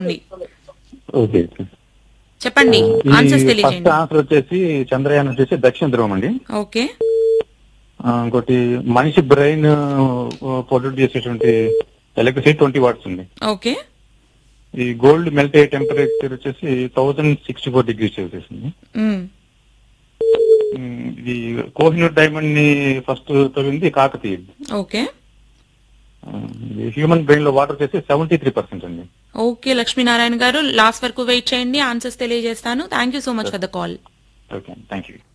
ఉంది. ఓకే చెప్పండి answers first తెలియజేయండి ఆన్సర్ వచ్చేసి చంద్రయాన్ వచ్చేసి దక్షిణ ధ్రువం అండి ఓకే ఆ, ఇంకోటి మనిషి బ్రెయిన్ ప్రొడ్యూస్ చేసేటువంటి ఎలక్ట్రిసిటీ ట్వంటీ వాట్స్ ఉంది ఓకే ఈ గోల్డ్ మెల్ట్ అయ్యే టెంపరేచర్ వచ్చేసి thousand sixty four degrees Celsius ఉంది మ్మ్. ఉమ్, ఇది కోహినూర్ డైమండ్ ని ఫస్ట్ తవ్వింది కాకతీయ ఓకే హ్యూమన్ బ్రెయిన్ లో వాటర్ వచ్చేసి సెవెంటీ త్రీ పర్సెంట్ అండి ఓకే లక్ష్మీనారాయణ గారు లాస్ట్ వరకు వెయిట్ చేయండి ఆన్సర్స్ తెలియజేస్తాను thank you so much for the call okay thank you